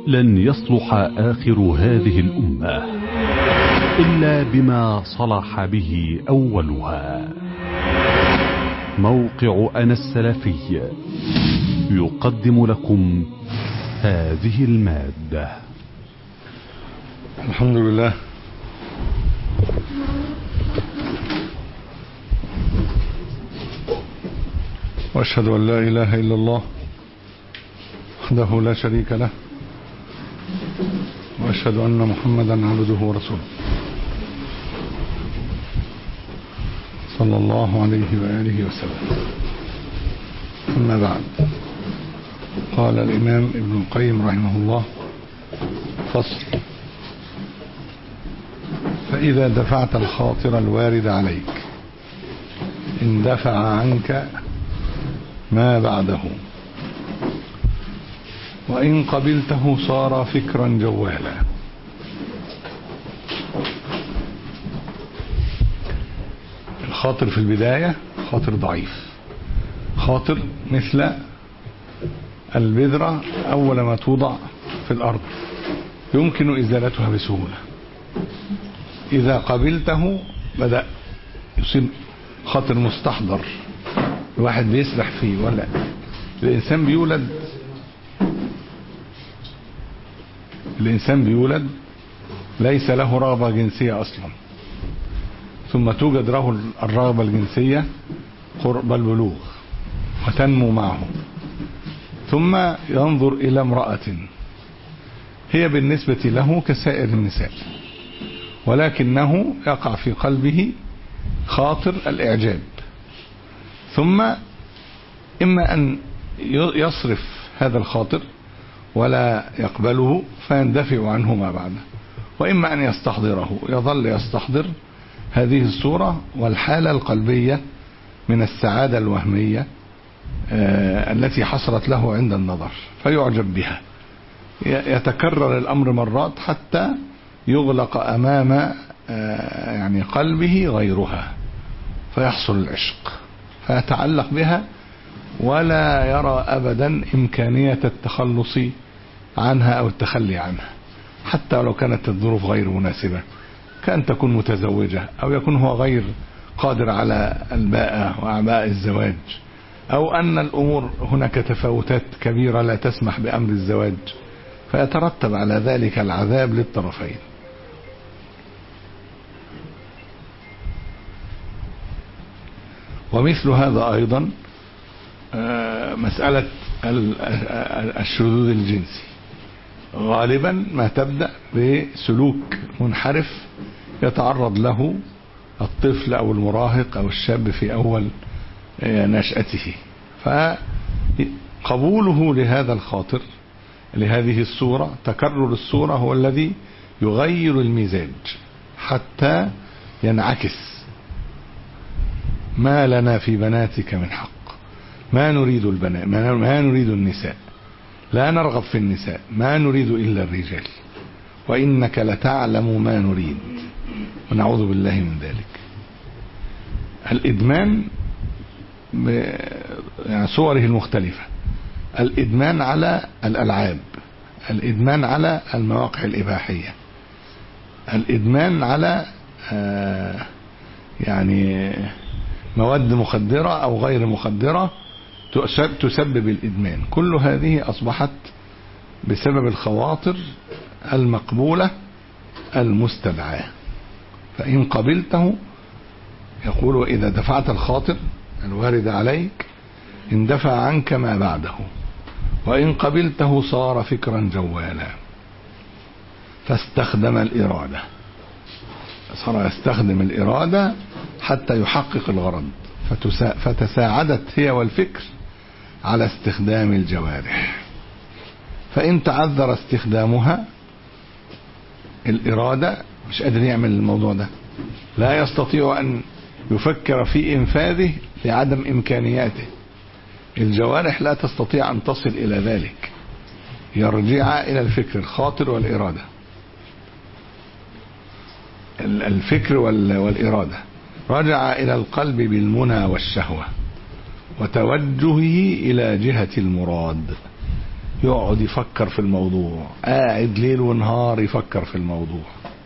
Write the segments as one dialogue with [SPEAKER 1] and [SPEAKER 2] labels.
[SPEAKER 1] لن يصلح آخر هذه الأمة إلا بما صلح به أولها موقع أنا السلفي يقدم لكم هذه المادة
[SPEAKER 2] الحمد لله واشهد ان لا اله الا الله وحده لا شريك له واشهد ان محمدا عبده ورسوله صلى الله عليه واله وسلم اما بعد قال الامام ابن القيم رحمه الله فصل فإذا دفعت الخاطر الوارد عليك اندفع عنك ما بعده وإن قبلته صار فكرا جوالا الخاطر في البداية خاطر ضعيف خاطر مثل البذرة أول ما توضع في الأرض يمكن إزالتها بسهولة إذا قبلته بدأ يصير خاطر مستحضر الواحد بيسرح فيه ولا الإنسان بيولد الإنسان بيولد ليس له رغبة جنسية أصلا ثم توجد له الرغبة الجنسية قرب البلوغ وتنمو معه ثم ينظر إلى امرأة هي بالنسبة له كسائر النساء ولكنه يقع في قلبه خاطر الإعجاب ثم إما أن يصرف هذا الخاطر ولا يقبله فيندفع عنه ما بعده وإما أن يستحضره يظل يستحضر هذه الصورة والحالة القلبية من السعادة الوهمية التي حصلت له عند النظر فيعجب بها يتكرر الأمر مرات حتى يغلق أمام يعني قلبه غيرها فيحصل العشق فيتعلق بها ولا يرى أبدا إمكانية التخلص عنها أو التخلي عنها حتى لو كانت الظروف غير مناسبة كأن تكون متزوجة أو يكون هو غير قادر على الباءة وأعباء الزواج أو أن الأمور هناك تفاوتات كبيرة لا تسمح بأمر الزواج فيترتب على ذلك العذاب للطرفين ومثل هذا أيضا مسألة الشذوذ الجنسي غالبا ما تبدأ بسلوك منحرف يتعرض له الطفل أو المراهق أو الشاب في أول نشأته فقبوله لهذا الخاطر لهذه الصورة تكرر الصورة هو الذي يغير المزاج حتى ينعكس ما لنا في بناتك من حق ما نريد البنات ما نريد النساء لا نرغب في النساء ما نريد إلا الرجال وإنك لتعلم ما نريد ونعوذ بالله من ذلك الإدمان يعني صوره المختلفة الإدمان على الألعاب الإدمان على المواقع الإباحية الإدمان على يعني مواد مخدرة أو غير مخدرة تسبب الإدمان كل هذه أصبحت بسبب الخواطر المقبولة المستدعاة فإن قبلته يقول وإذا دفعت الخاطر الوارد عليك اندفع عنك ما بعده وإن قبلته صار فكرا جوالا فاستخدم الإرادة صار يستخدم الإرادة حتى يحقق الغرض فتساعدت هي والفكر على استخدام الجوارح فإن تعذر استخدامها الإرادة مش قادر يعمل الموضوع ده لا يستطيع أن يفكر في إنفاذه لعدم إمكانياته الجوارح لا تستطيع أن تصل إلى ذلك يرجع إلى الفكر الخاطر والإرادة الفكر والإرادة رجع إلى القلب بالمنى والشهوة وتوجهه إلى جهة المراد يقعد يفكر في الموضوع قاعد ليل ونهار يفكر في الموضوع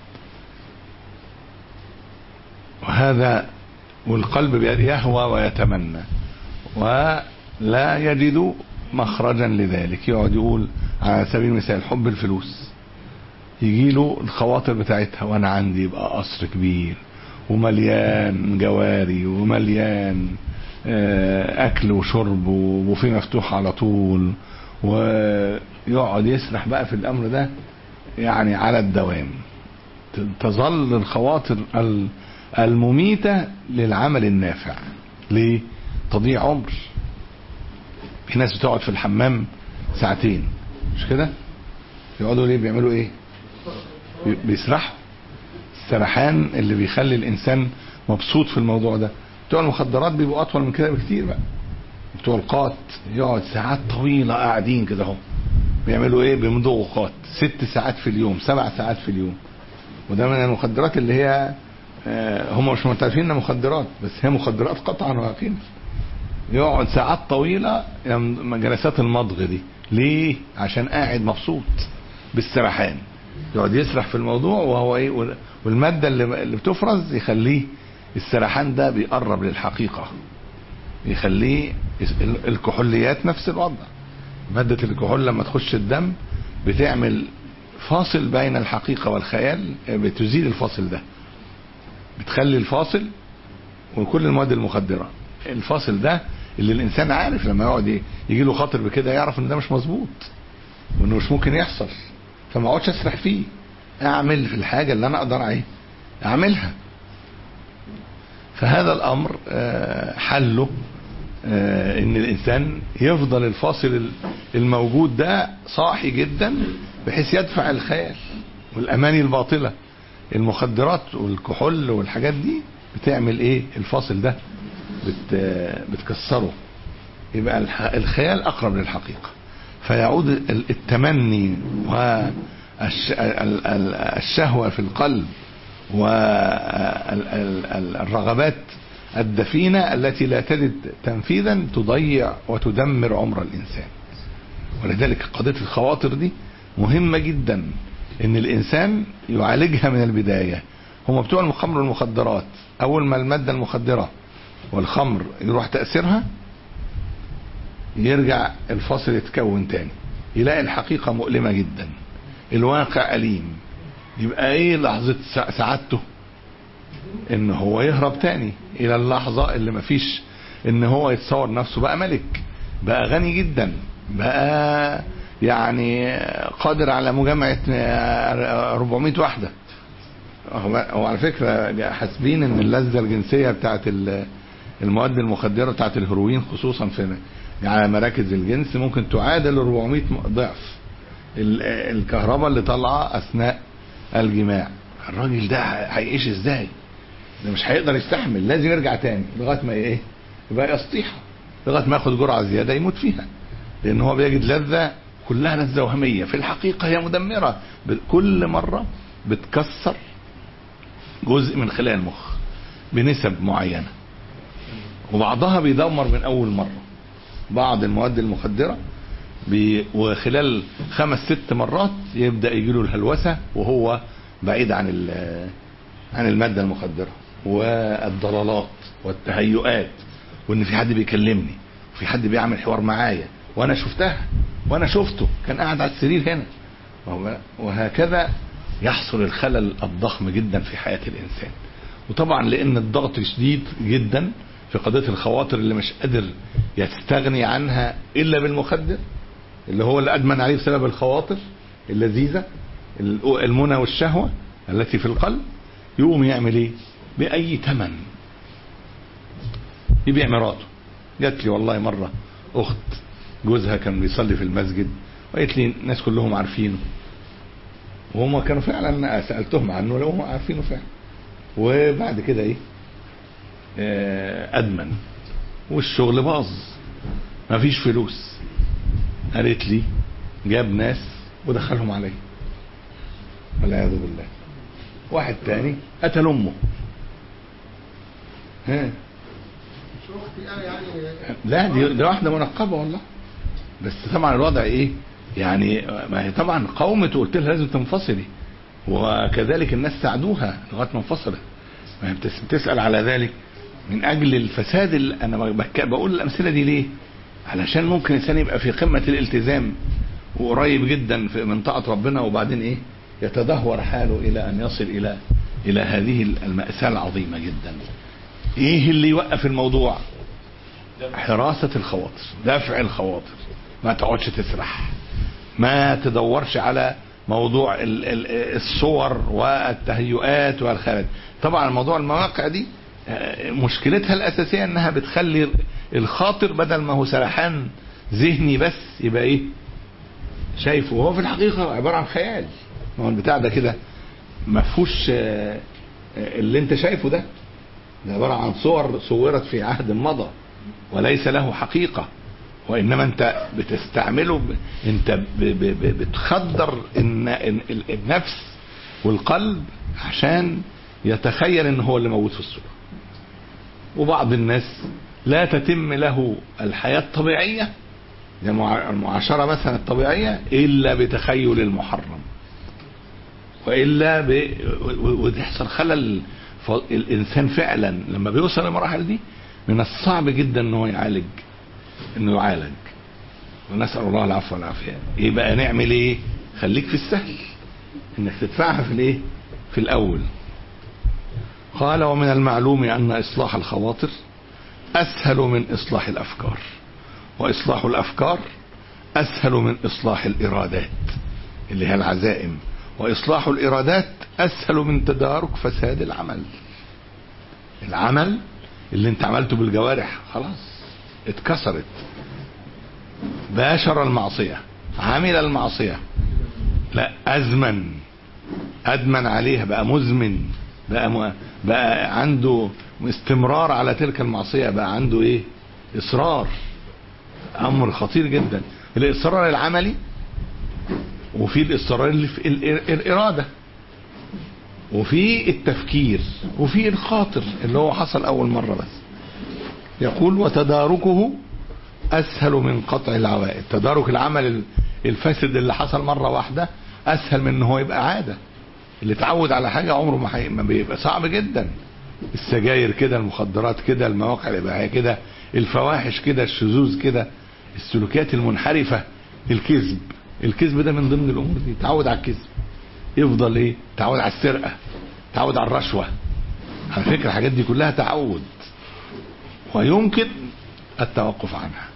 [SPEAKER 2] وهذا والقلب يهوى ويتمنى ولا يجد مخرجا لذلك يقعد يقول على سبيل المثال حب الفلوس يجي له الخواطر بتاعتها وانا عندي يبقى قصر كبير ومليان جواري ومليان اكل وشرب وبوفيه مفتوح على طول ويقعد يسرح بقى في الامر ده يعني على الدوام تظل الخواطر المميتة للعمل النافع ليه تضيع عمر في ناس بتقعد في الحمام ساعتين مش كده يقعدوا ليه بيعملوا ايه بيسرحوا السرحان اللي بيخلي الانسان مبسوط في الموضوع ده بتوع المخدرات بيبقوا اطول من كده بكتير بقى بتوع القات يقعد ساعات طويله قاعدين كده اهو بيعملوا ايه بيمضغوا قات ست ساعات في اليوم سبع ساعات في اليوم وده من المخدرات اللي هي هم مش معترفين انها مخدرات بس هي مخدرات قطعا ويقينا يقعد ساعات طويله جلسات المضغ دي ليه عشان قاعد مبسوط بالسرحان يقعد يسرح في الموضوع وهو ايه والماده اللي اللي بتفرز يخليه السرحان ده بيقرب للحقيقه يخليه الكحوليات نفس الوضع ماده الكحول لما تخش الدم بتعمل فاصل بين الحقيقه والخيال بتزيل الفاصل ده بتخلي الفاصل وكل المواد المخدره الفاصل ده اللي الانسان عارف لما يقعد يجي له خاطر بكده يعرف ان ده مش مظبوط وانه مش ممكن يحصل فما اقعدش اسرح فيه اعمل في الحاجه اللي انا اقدر عليه اعملها فهذا الامر حله ان الانسان يفضل الفاصل الموجود ده صاحي جدا بحيث يدفع الخيال والاماني الباطله المخدرات والكحول والحاجات دي بتعمل ايه الفاصل ده بت بتكسره يبقى الخيال اقرب للحقيقه فيعود التمني والشهوه في القلب والرغبات الدفينه التي لا تجد تنفيذا تضيع وتدمر عمر الانسان ولذلك قضيه الخواطر دي مهمه جدا ان الانسان يعالجها من البدايه هم بتوع الخمر والمخدرات اول ما الماده المخدره والخمر يروح تاثيرها يرجع الفاصل يتكون تاني يلاقي الحقيقه مؤلمه جدا الواقع اليم يبقى ايه لحظه سعادته ان هو يهرب تاني الى اللحظه اللي مفيش ان هو يتصور نفسه بقى ملك بقى غني جدا بقى يعني قادر على مجامعة 400 واحدة هو على فكرة حاسبين ان اللذة الجنسية بتاعت المواد المخدرة بتاعت الهيروين خصوصا في على مراكز الجنس ممكن تعادل 400 ضعف الكهرباء اللي طالعة اثناء الجماع الراجل ده هيعيش ازاي ده مش هيقدر يستحمل لازم يرجع تاني لغايه ما ايه يبقى يسطيحه لغايه ما ياخد جرعه زياده يموت فيها لان هو بيجد لذه كلها لذة وهمية في الحقيقة هي مدمرة كل مرة بتكسر جزء من خلايا المخ بنسب معينة وبعضها بيدمر من أول مرة بعض المواد المخدرة بي وخلال خمس ست مرات يبدأ يجيله الهلوسة وهو بعيد عن عن المادة المخدرة والضلالات والتهيؤات وان في حد بيكلمني وفي حد بيعمل حوار معايا وانا شفتها وانا شفته كان قاعد على السرير هنا وهكذا يحصل الخلل الضخم جدا في حياة الانسان وطبعا لان الضغط شديد جدا في قضية الخواطر اللي مش قادر يستغني عنها الا بالمخدر اللي هو اللي ادمن عليه بسبب الخواطر اللذيذة المنى والشهوة التي في القلب يقوم يعمل ايه باي ثمن يبيع مراته جات لي والله مرة اخت جوزها كان بيصلي في المسجد وقالت لي الناس كلهم عارفينه وهم كانوا فعلا سالتهم عنه لو هم عارفينه فعلا وبعد كده ايه ادمن والشغل باظ مفيش فلوس قالت لي جاب ناس ودخلهم عليا والعياذ بالله واحد تاني قتل امه ها لا دي, دي واحده منقبه والله بس طبعا الوضع ايه يعني ما هي طبعا قومت وقلت لها لازم تنفصلي وكذلك الناس ساعدوها لغايه ما انفصلت ما هي بتس- بتسال على ذلك من اجل الفساد اللي انا بك- بقول الامثله دي ليه؟ علشان ممكن الانسان يبقى في قمه الالتزام وقريب جدا في من طاعه ربنا وبعدين ايه؟ يتدهور حاله الى ان يصل الى الى هذه الماساه العظيمه جدا. ايه اللي يوقف الموضوع؟ حراسه الخواطر، دفع الخواطر، ما تقعدش تسرح. ما تدورش على موضوع ال- ال- الصور والتهيؤات والخارج طبعا موضوع المواقع دي آه، مشكلتها الأساسية أنها بتخلي الخاطر بدل ما هو سرحان ذهني بس يبقى إيه شايفه وهو في الحقيقة عبارة عن خيال ما هو البتاع ده كده ما فيهوش آه، آه، اللي انت شايفه ده ده عبارة عن صور صورت في عهد مضى وليس له حقيقة وانما انت بتستعمله ب... انت ب... ب... ب... بتخدر إن... إن... ال- النفس والقلب عشان يتخيل ان هو اللي موجود في الصورة وبعض الناس لا تتم له الحياة الطبيعية زي المع- المعاشرة مثلا الطبيعية إلا بتخيل المحرم وإلا ب... و- و- وتحصل خلل ف... الإنسان فعلا لما بيوصل للمراحل دي من الصعب جدا ان هو يعالج انه يعالج ونسال الله العفو والعافيه يبقى نعمل ايه خليك في السهل انك تدفعها في الايه في الاول قال ومن المعلوم ان اصلاح الخواطر اسهل من اصلاح الافكار واصلاح الافكار اسهل من اصلاح الارادات اللي هي العزائم واصلاح الارادات اسهل من تدارك فساد العمل العمل اللي انت عملته بالجوارح خلاص اتكسرت باشر المعصية عمل المعصية لا أزمن أدمن عليها بقى مزمن بقى م... بقى عنده استمرار على تلك المعصية بقى عنده إيه إصرار أمر خطير جدا الإصرار العملي وفي الإصرار اللي في ال- الإرادة وفي التفكير وفي الخاطر اللي هو حصل أول مرة بس يقول وتداركه اسهل من قطع العوائد تدارك العمل الفاسد اللي حصل مره واحده اسهل من ان هو يبقى عاده اللي اتعود على حاجه عمره ما, حي... ما بيبقى صعب جدا السجاير كده المخدرات كده المواقع الاباحيه كده الفواحش كده الشذوذ كده السلوكيات المنحرفه الكذب الكذب ده من ضمن الامور دي تعود على الكذب يفضل ايه تعود على السرقه تعود على الرشوه على فكره الحاجات دي كلها تعود ويمكن التوقف عنها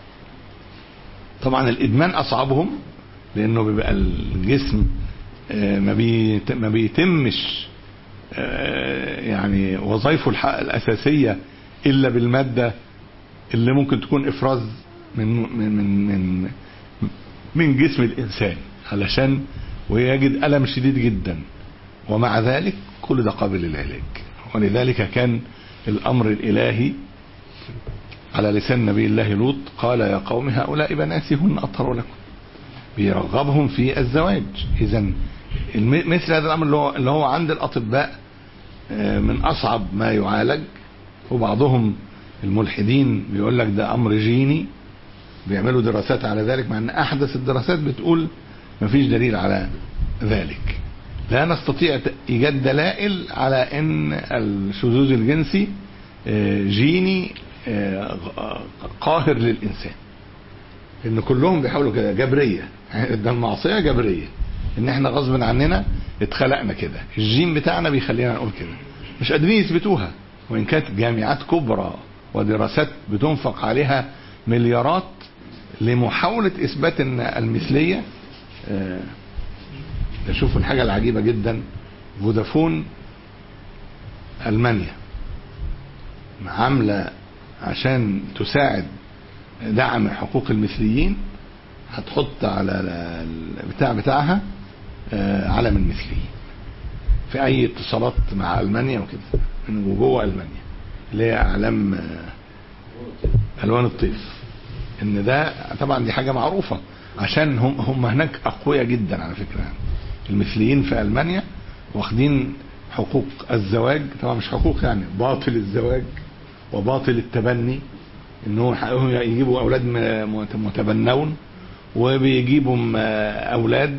[SPEAKER 2] طبعا الادمان اصعبهم لانه بيبقى الجسم آه، ما بيت- ما بيتمش آه، يعني وظائفه الح- الاساسيه الا بالماده اللي ممكن تكون افراز من من من من, من جسم الانسان علشان ويجد الم شديد جدا ومع ذلك كل ده قابل للعلاج ولذلك كان الامر الالهي على لسان نبي الله لوط قال يا قوم هؤلاء بناتي هن اطهر لكم بيرغبهم في الزواج اذا مثل هذا الامر اللي هو, اللي هو عند الاطباء آه، من اصعب ما يعالج وبعضهم الملحدين بيقول لك ده امر جيني بيعملوا دراسات على ذلك مع ان احدث الدراسات بتقول مفيش دليل على ذلك لا نستطيع ت- ايجاد دلائل على ان الشذوذ الجنسي آه، جيني آه، غ- قاهر للانسان ان كلهم بيحاولوا كده جبريه ده المعصيه جبريه ان احنا غصب عننا اتخلقنا كده الجين بتاعنا بيخلينا نقول كده مش قادرين يثبتوها وان كانت جامعات كبرى ودراسات بتنفق عليها مليارات لمحاوله اثبات ان المثليه آه، تشوفوا الحاجه العجيبه جدا فودافون المانيا عامله عشان تساعد دعم حقوق المثليين هتحط على ال- البتاع بتاعها آه، علم المثليين في اي اتصالات مع المانيا وكده من وجوه المانيا اللي هي اعلام آه، الوان الطيف ان ده طبعا دي حاجه معروفه عشان هم هم هناك اقوياء جدا على فكره يعني المثليين في المانيا واخدين حقوق الزواج طبعا مش حقوق يعني باطل الزواج وباطل التبني ان هو حقهم يجيبوا اولاد م- مت- متبنون وبيجيبوا م- اولاد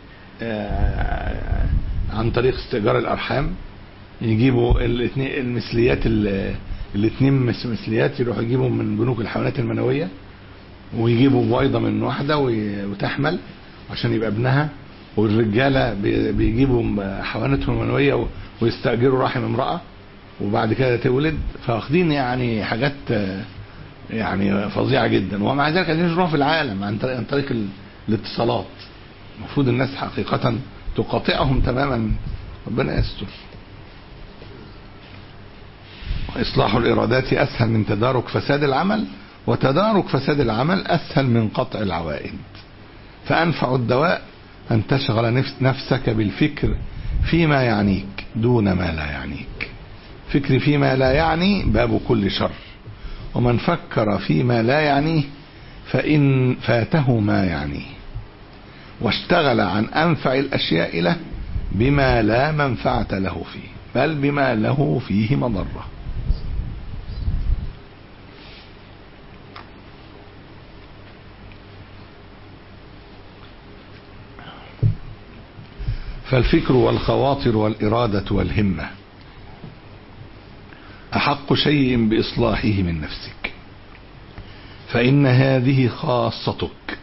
[SPEAKER 2] آه، عن طريق استئجار الارحام يجيبوا الاثنين المثليات ال- الاثنين مس- مثليات يروحوا يجيبوا من بنوك الحيوانات المنويه ويجيبوا بيضه من واحده وي- وتحمل عشان يبقى ابنها والرجاله بي- بيجيبوا م- حيواناتهم المنويه و- ويستاجروا رحم امراه وبعد كده تولد فواخدين يعني حاجات آه، يعني فظيعه جدا ومع ذلك عايزين يجروها في العالم عن طريق, عن طريق ال- الاتصالات المفروض الناس حقيقه تقاطعهم تماما ربنا يستر وإصلاح الإرادات أسهل من تدارك فساد العمل وتدارك فساد العمل أسهل من قطع العوائد فأنفع الدواء أن تشغل نفس نفسك بالفكر فيما يعنيك دون ما لا يعنيك فكر فيما لا يعني باب كل شر ومن فكر فيما لا يعنيه فإن فاته ما يعنيه واشتغل عن أنفع الأشياء له بما لا منفعة له فيه بل بما له فيه مضرة فالفكر والخواطر والإرادة والهمة أحق شيء بإصلاحه من نفسك فإن هذه خاصتك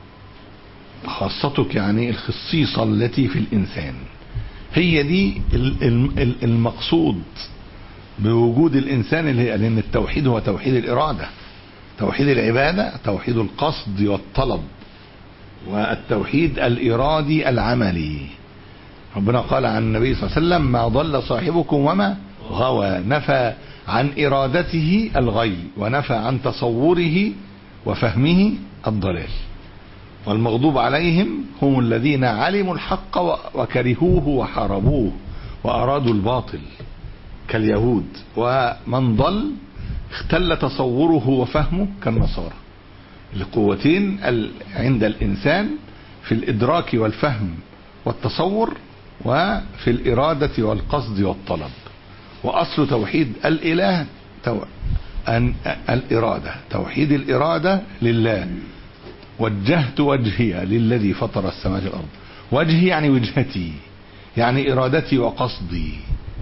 [SPEAKER 2] خاصتك يعني الخصيصة التي في الإنسان هي دي ال- ال- المقصود بوجود الإنسان اللي هي لأن التوحيد هو توحيد الإرادة توحيد العبادة توحيد القصد والطلب والتوحيد الإرادي العملي ربنا قال عن النبي صلى الله عليه وسلم ما ضل صاحبكم وما غوى نفى عن إرادته الغي ونفى عن تصوره وفهمه الضلال والمغضوب عليهم هم الذين علموا الحق و- وكرهوه وحاربوه وأرادوا الباطل كاليهود ومن ضل اختل تصوره وفهمه كالنصارى القوتين ال- عند الإنسان في الإدراك والفهم والتصور وفي الإرادة والقصد والطلب وأصل توحيد الإله تو... أن... الإرادة توحيد الإرادة لله وجهت وجهي للذي فطر السماوات والأرض وجهي يعني وجهتي يعني إرادتي وقصدي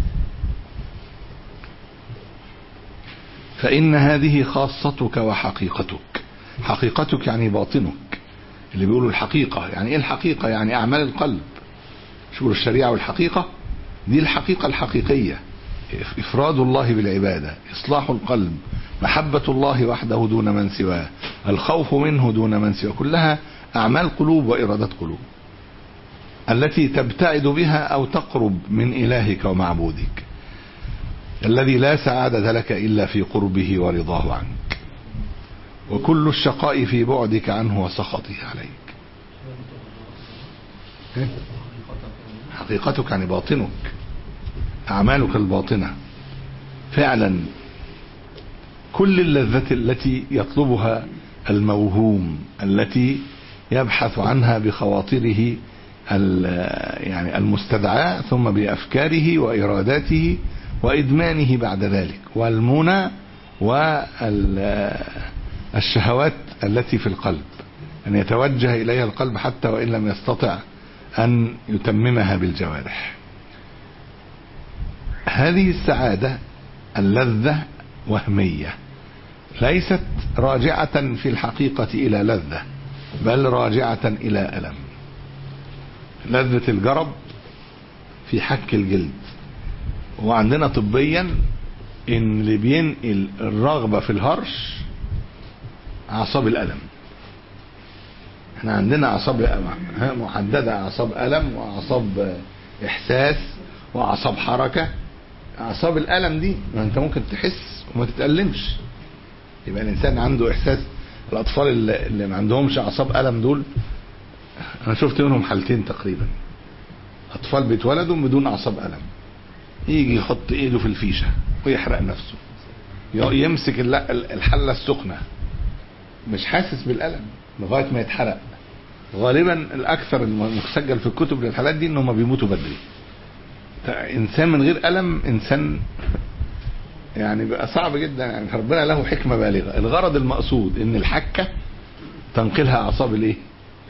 [SPEAKER 2] فإن هذه خاصتك وحقيقتك حقيقتك يعني باطنك اللي بيقولوا الحقيقة يعني ايه الحقيقة يعني اعمال القلب شو الشريعة والحقيقة دي الحقيقة الحقيقية افراد الله بالعبادة اصلاح القلب محبة الله وحده دون من سواه الخوف منه دون من سواه كلها اعمال قلوب وارادات قلوب التي تبتعد بها او تقرب من الهك ومعبودك الذي لا سعادة لك الا في قربه ورضاه عنك وكل الشقاء في بعدك عنه وسخطه عليك إيه؟ حقيقتك يعني باطنك أعمالك الباطنة فعلا كل اللذة التي يطلبها الموهوم التي يبحث عنها بخواطره ال- يعني المستدعاة ثم بأفكاره وإراداته وإدمانه بعد ذلك والمنى والشهوات التي في القلب أن يتوجه إليها القلب حتى وإن لم يستطع أن يتممها بالجوارح هذه السعادة اللذة وهمية ليست راجعة في الحقيقة إلى لذة بل راجعة إلى ألم لذة الجرب في حك الجلد وعندنا طبيا ان اللي بينقل الرغبة في الهرش اعصاب الالم احنا عندنا اعصاب محددة اعصاب الم واعصاب احساس واعصاب حركة اعصاب الالم دي ما انت ممكن تحس وما تتألمش يبقى الانسان عنده احساس الاطفال اللي, اللي ما عندهمش اعصاب الم دول انا شفت منهم حالتين تقريبا اطفال بيتولدوا بدون اعصاب الم يجي يحط ايده في الفيشه ويحرق نفسه يمسك الحله السخنه مش حاسس بالالم لغايه ما يتحرق غالبا الاكثر المسجل في الكتب للحالات دي انهم بيموتوا بدري انسان من غير الم انسان يعني بقى صعب جدا يعني ربنا له حكمه بالغه الغرض المقصود ان الحكه تنقلها اعصاب الايه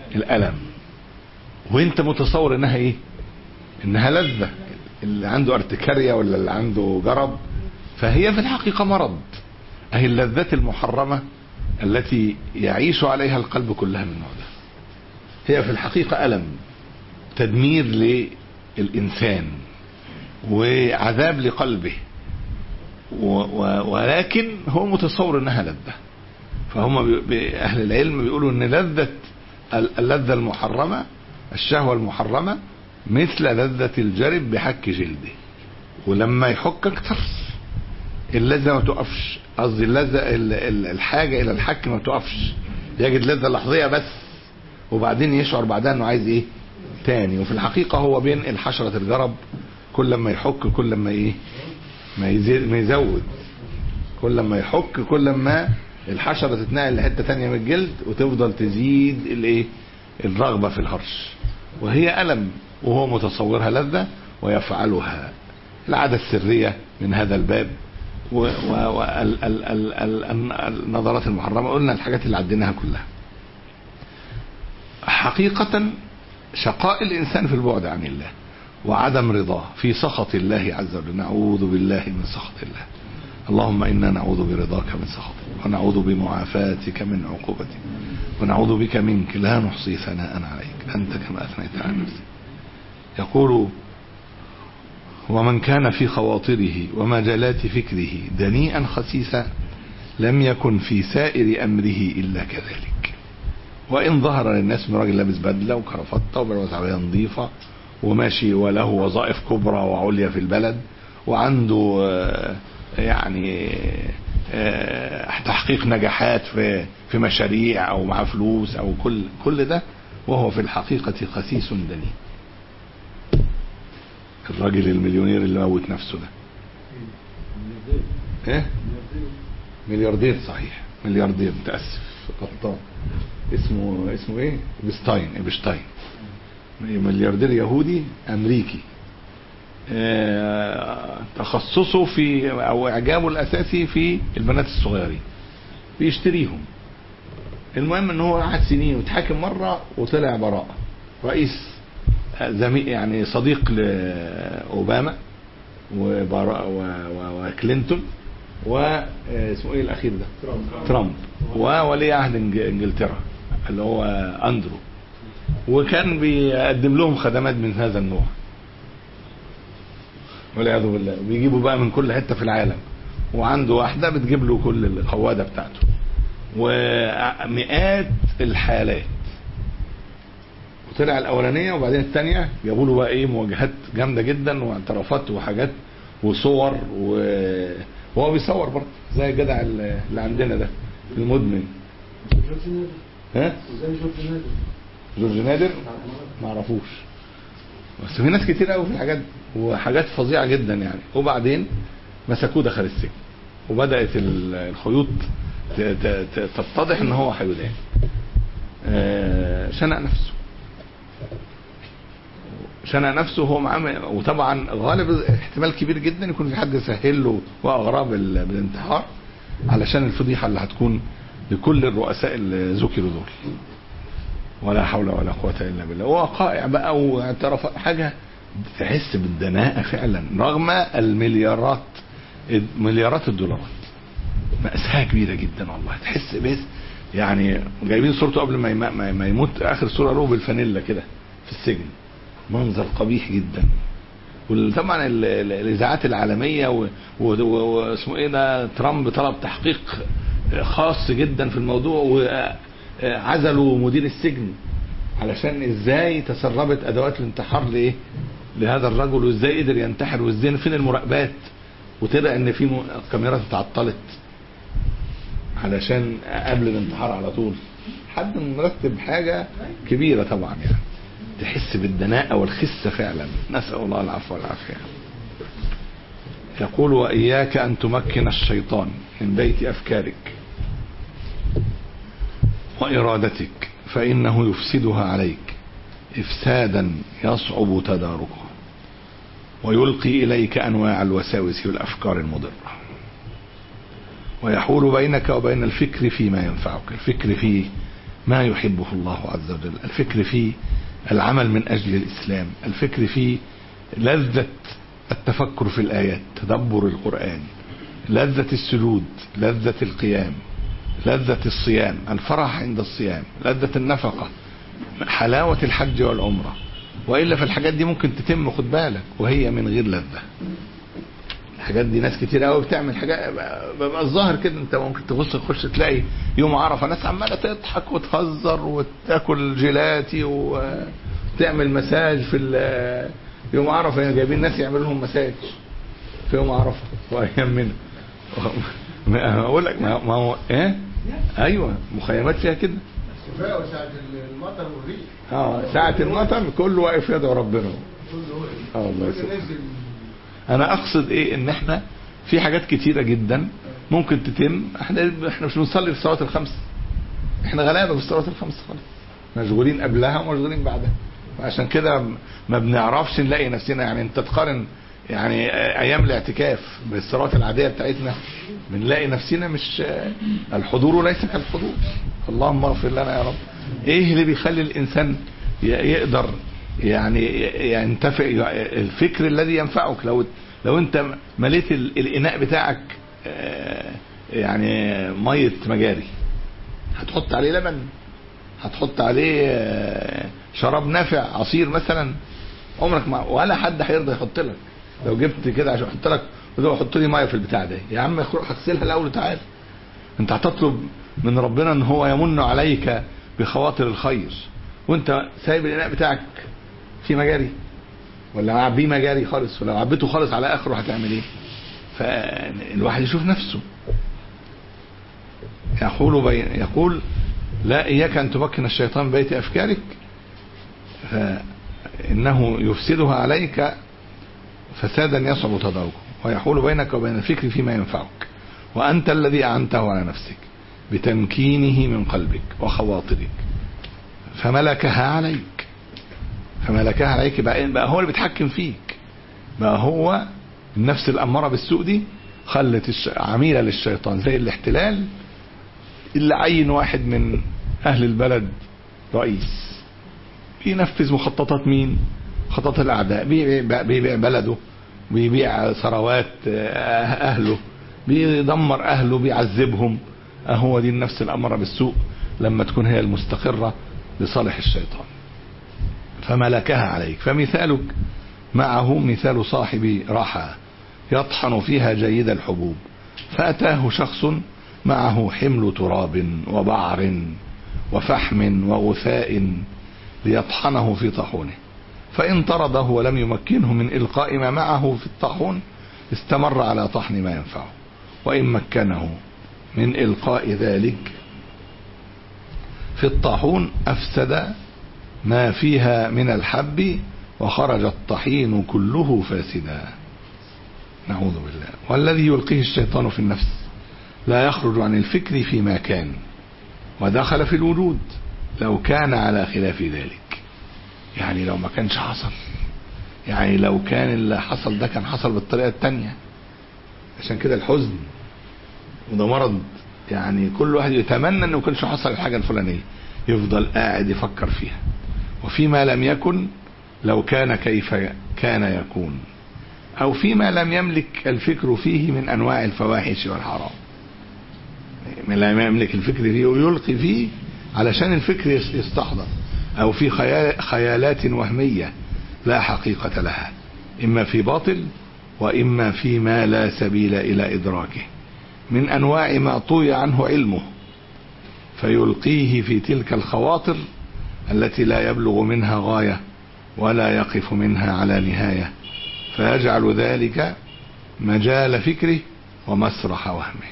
[SPEAKER 2] الالم وانت متصور انها ايه انها لذة اللي عنده ارتكارية ولا اللي عنده جرب فهي في الحقيقة مرض اهي اللذات المحرمة التي يعيش عليها القلب كلها من النوع ده هي في الحقيقة ألم تدمير للإنسان وعذاب لقلبه و و ولكن هو متصور انها لذة فهم بي اهل العلم بيقولوا ان لذة اللذة المحرمة الشهوة المحرمة مثل لذة الجرب بحك جلده ولما يحك اكتر اللذة ما تقفش قصدي اللذة الحاجة الى الحك ما تقفش يجد لذة لحظية بس وبعدين يشعر بعدها انه عايز ايه تاني وفي الحقيقة هو بينقل حشرة الجرب كل ما يحك كل ما ايه ما يزيد ما يزود كل ما يحك كل ما الحشرة تتنقل لحتة تانية من الجلد وتفضل تزيد الايه الرغبة في الهرش وهي ألم وهو متصورها لذة ويفعلها العادة السرية من هذا الباب والنظرات المحرمة قلنا الحاجات اللي عديناها كلها حقيقة شقاء الإنسان في البعد عن الله وعدم رضاه في سخط الله عز وجل نعوذ بالله من سخط الله اللهم إنا نعوذ برضاك من سخطك ونعوذ بمعافاتك من عقوبتك ونعوذ بك منك لا نحصي ثناء عليك أنت كما أثنيت على نفسك يقول ومن كان في خواطره ومجالات فكره دنيئا خسيسا لم يكن في سائر أمره إلا كذلك وإن ظهر للناس من راجل لابس بدلة وكرافطة وبلوة عربية نظيفة وماشي وله وظائف كبرى وعليا في البلد وعنده يعني تحقيق نجاحات في في مشاريع او معاه فلوس او كل كل ده وهو في الحقيقة خسيس دني الراجل المليونير اللي موت نفسه ده ايه ملياردير صحيح ملياردير متأسف غلطان اسمه اسمه ايه ابشتاين ابشتاين ملياردير يهودي امريكي اه تخصصه في او اعجابه الاساسي في البنات الصغيرين بيشتريهم المهم ان هو قعد سنين واتحاكم مره وطلع براءه رئيس زميل يعني صديق لاوباما وكلينتون واسمه ايه الاخير ده ترامب, ترامب. وولي عهد انجلترا اللي هو اندرو وكان بيقدم لهم خدمات من هذا النوع والعياذ بالله بيجيبوا بقى من كل حته في العالم وعنده واحده بتجيب له كل القواده بتاعته ومئات الحالات وطلع الاولانيه وبعدين الثانيه جابوا له بقى ايه مواجهات جامده جدا واعترافات وحاجات وصور و... وهو بيصور برضه زي الجدع اللي عندنا ده المدمن ها جورج نادر ما اعرفوش بس في ناس كتير قوي في الحاجات وحاجات فظيعه جدا يعني وبعدين مسكوه دخل السجن وبدات الخيوط تتضح ان هو هيدان شنق نفسه شنق نفسه هو معاه وطبعا غالب احتمال كبير جدا يكون في حد سهل له واغراه بالانتحار علشان الفضيحه اللي هتكون لكل الرؤساء اللي ذكروا دول ولا حول ولا قوة إلا بالله وقائع بقى واعتراف حاجة تحس بالدناءة فعلا رغم المليارات مليارات الدولارات مأساة كبيرة جدا والله تحس بس يعني جايبين صورته قبل ما ما يموت آخر صورة له بالفانيلا كده في السجن منظر قبيح جدا وطبعا الاذاعات العالميه واسمه ايه ده ترامب طلب تحقيق خاص جدا في الموضوع وعزلوا مدير السجن علشان ازاي تسربت ادوات الانتحار لايه لهذا الرجل وازاي قدر ينتحر وازاي فين المراقبات وطلع ان في كاميرات اتعطلت علشان قبل الانتحار على طول حد مرتب حاجه كبيره طبعا يعني تحس بالدناءة والخسة فعلا نسأل الله العفو والعافية يقول وإياك أن تمكن الشيطان من بيت أفكارك وإرادتك فإنه يفسدها عليك إفسادا يصعب تداركها ويلقي إليك أنواع الوساوس والأفكار المضرة ويحول بينك وبين الفكر فيما ينفعك الفكر في ما يحبه الله عز وجل الفكر في العمل من أجل الإسلام الفكر في لذة التفكر في الآيات تدبر القرآن لذة السجود لذة القيام لذة الصيام الفرح عند الصيام لذة النفقة حلاوة الحج والعمرة وإلا فالحاجات دي ممكن تتم خد بالك وهي من غير لذة الحاجات دي ناس كتير قوي بتعمل حاجات بيبقى الظاهر كده انت ممكن تبص تخش تلاقي يوم عرفه ناس عماله تضحك وتهزر وتاكل جيلاتي وتعمل مساج في ال- يوم عرفه جايبين ناس يعملوا لهم مساج في يوم عرفه وايام منه ما اقول لك ما ما هو ايه ايوه مخيمات فيها كده
[SPEAKER 3] الشفاء وساعة المطر والريح
[SPEAKER 2] اه ساعه المطر كله واقف يدعو ربنا
[SPEAKER 3] كله
[SPEAKER 2] اه الله
[SPEAKER 3] كله
[SPEAKER 2] يسلمك
[SPEAKER 3] نزل
[SPEAKER 2] انا اقصد ايه ان احنا في حاجات كتيره جدا ممكن تتم احنا احنا مش بنصلي في الصلوات الخمس احنا غلابه في الصلوات الخمس خالص مشغولين قبلها ومشغولين بعدها وعشان كده ما بنعرفش نلاقي نفسنا يعني انت تقارن يعني ايام الاعتكاف بالصلوات العاديه بتاعتنا بنلاقي نفسنا مش الحضور ليس كالحضور اللهم اغفر لنا يا رب ايه اللي بيخلي الانسان ي- يقدر يعني ينتفع الفكر الذي ينفعك لو لو انت مليت ال- الاناء بتاعك آه، يعني ميه مجاري هتحط عليه لبن هتحط عليه آه، شراب نافع عصير مثلا عمرك ما ولا حد هيرضى يحط لك لو جبت كده عشان احط لك وده حط لي ميه في البتاع ده يا عم روح اغسلها الاول تعال انت هتطلب من ربنا ان هو يمن عليك بخواطر الخير وانت سايب الاناء بتاعك في مجاري ولا معبيه مجاري خالص ولو عبيته خالص على اخره هتعمل ايه فالواحد يشوف نفسه يقول بين يقول لا اياك ان تمكن الشيطان بيت افكارك فانه يفسدها عليك فسادا يصعب تداركه ويحول بينك وبين الفكر فيما ينفعك وانت الذي اعنته على نفسك بتمكينه من قلبك وخواطرك فملكها عليك فملكها عليك بقى, بقى هو اللي بيتحكم فيك بقى هو النفس الأمارة بالسوء دي خلت الش... عميلة للشيطان زي الاحتلال اللي عين واحد من أهل البلد رئيس بينفذ مخططات مين مخططات الأعداء بيبيع, بيبيع بلده بيبيع ثروات أهله بيدمر أهله بيعذبهم أهو دي النفس الأمارة بالسوء لما تكون هي المستقرة لصالح الشيطان فملكها عليك فمثالك معه مثال صاحب رحى يطحن فيها جيد الحبوب فأتاه شخص معه حمل تراب وبعر وفحم وغثاء ليطحنه في طاحونه فإن طرده ولم يمكنه من إلقاء ما معه في الطاحون استمر على طحن ما ينفعه وإن مكنه من إلقاء ذلك في الطاحون أفسد ما فيها من الحب وخرج الطحين كله فاسدا نعوذ بالله والذي يلقيه الشيطان في النفس لا يخرج عن الفكر فيما كان ودخل في الوجود لو كان على خلاف ذلك يعني لو ما كانش حصل يعني لو كان اللي حصل ده كان حصل بالطريقة التانية عشان كده الحزن وده مرض يعني كل واحد يتمنى انه كانش حصل الحاجة الفلانية يفضل قاعد يفكر فيها وفيما لم يكن لو كان كيف كان يكون او فيما لم يملك الفكر فيه من انواع الفواحش والحرام ما لم يملك الفكر فيه ويلقي فيه علشان الفكر يستحضر او في خيال خيالات وهمية لا حقيقة لها اما في باطل واما فيما لا سبيل الى ادراكه من انواع ما طوي عنه علمه فيلقيه في تلك الخواطر التي لا يبلغ منها غاية ولا يقف منها على نهاية فيجعل ذلك مجال فكره ومسرح وهمه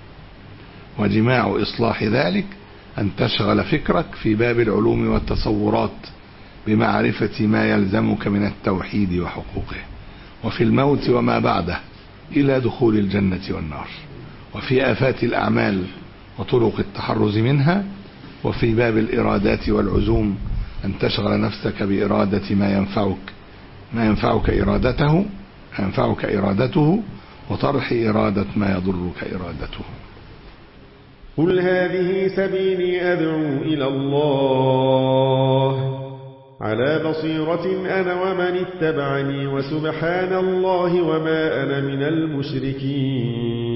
[SPEAKER 2] وجماع إصلاح ذلك أن تشغل فكرك في باب العلوم والتصورات بمعرفة ما يلزمك من التوحيد وحقوقه وفي الموت وما بعده إلى دخول الجنة والنار وفي آفات الأعمال وطرق التحرز منها وفي باب الإرادات والعزوم أن تشغل نفسك بإرادة ما ينفعك ما ينفعك إرادته ينفعك إرادته وطرح إرادة ما يضرك إرادته
[SPEAKER 4] قل هذه سبيلي أدعو إلى الله على بصيرة أنا ومن اتبعني وسبحان الله وما أنا من المشركين